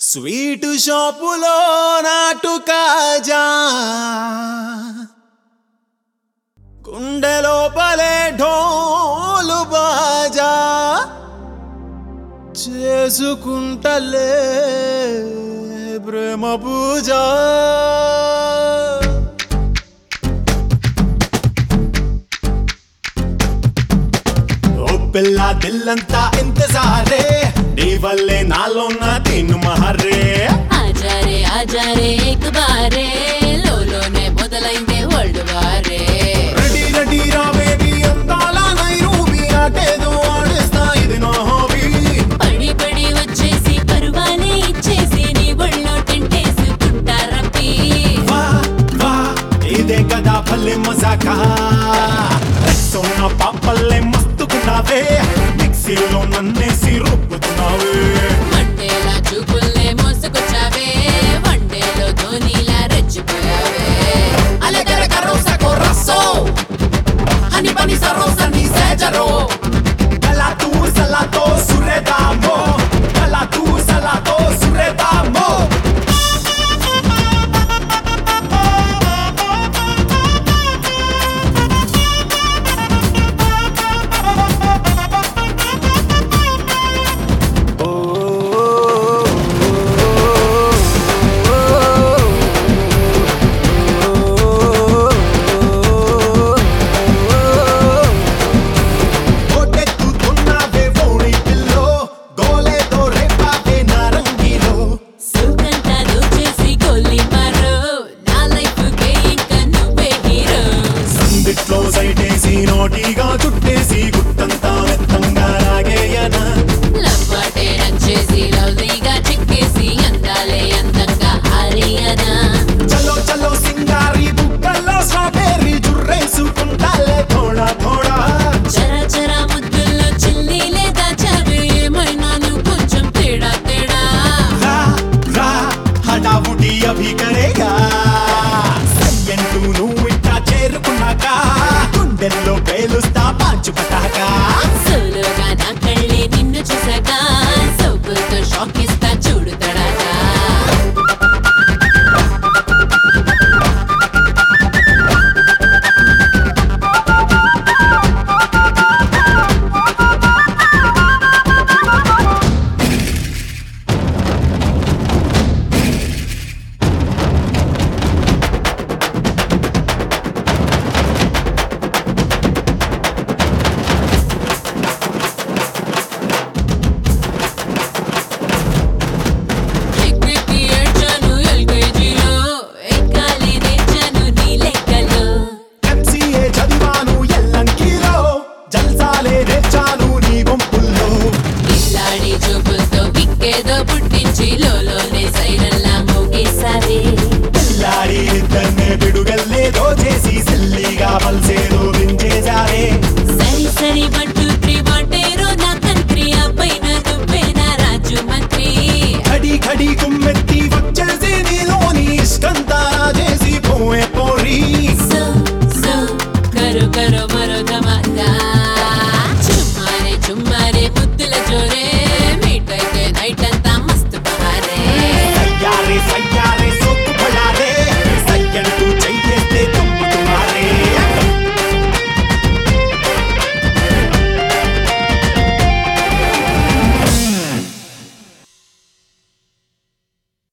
sweet షాపులో నాటు కాజా గుండె లోపలే ఢోలు బాజా చేసుకుంటలే ప్రేమ పూజ ఓ పిల్ల దిల్లంతా ఇంతజారే నీ వల్లే నాలో నా తిను మహరే ఆజా రే ఆజా రే ఏక్ బారే లోలోనే మొదలైందే వరల్డ్ వారే రెడీ రెడీ రా బేబీ అందాల నైరూబీ ఆటేదో ఆడేస్తా ఇది నా హాబీ పడి పడి వచ్చేసి పరువాలే ఇచ్చేసి నీ ఒళ్ళో టెంటేసుకుంటా రప్పి వా వా ఇదే కదా భలే మజాకా సోన పాపల్లే మస్తుకున్నావే మిక్సీలో నన్నేసి రుబ్బుతున్నావే మండేలా చూపుల్నే మోసుకొచ్చావే వన్డేలో ధోనిలా రెచ్చిపోయావే Alegre carroza corazón Hani pani sa rosa ni sejaro Kala tu salato suredamo Kala tu salato suredamo ఓటెత్తుతున్నావే ఓణి పిల్లో గోలేతో రేపావే నారంగిలో సుఖంతా దోచేసి గొల్లి మారో నా లైఫ్ కే ఇంకా నువ్వే హీరో సందిట్లో సైటేసి నోటిగా చుట్టేసి గుట్టంతా మెత్తంగా లాగేయనా లవ్వాటే నచ్చేసి లవ్లీగా చిక్కేసి అందాలే అందంగా ఆరియనా చలో చలో సింగారి బుక్కల్లో స్ట్రాబెర్రీ జుర్రేసుకుంటాలే థోడా థోడా చరా చరా ముద్దుల్లో చిల్లి లేదా చవి ఏమైనా నువ్వు కొంచెం తేడా తేడా రా రా హడావుడి అభి కరేగా సయ్యంటూ నువ్వు ఇట్టా చేరుకున్నాక గుండెల్లో పేలుస్తా పాంచు పటాకా సోలోగా నా కళ్ళే నిన్ను చూసాక సోకులతో షాక్ ఇస్తా చూడు తడాగా ఎక్కెక్కి ఏడ్చాను ఎల్కేజీలో ఎక్కాలి నేర్చాను నీ లెక్కలో ఎంసీఏ చదివాను ఎల్లంకిలో జల్సాలే రేచాను నీ గుంపుల్లో ఇల్లాడి చూపులతో కిక్కేదో పుట్టించి లోలోనే సైరల్లా మోగేసావే పిల్లాడి ఇద్దరినే పిడుగల్లేదో చేసి సిల్లిగా పల్సేదో వించేశావే సరి సరి బట్టు త్రివాటేరో నా కంత్రి ఆ పైన నువ్వే నా రాజు మంత్రి ఖడి ఖడి కుమ్మెత్తి వచ్చేసి నీలో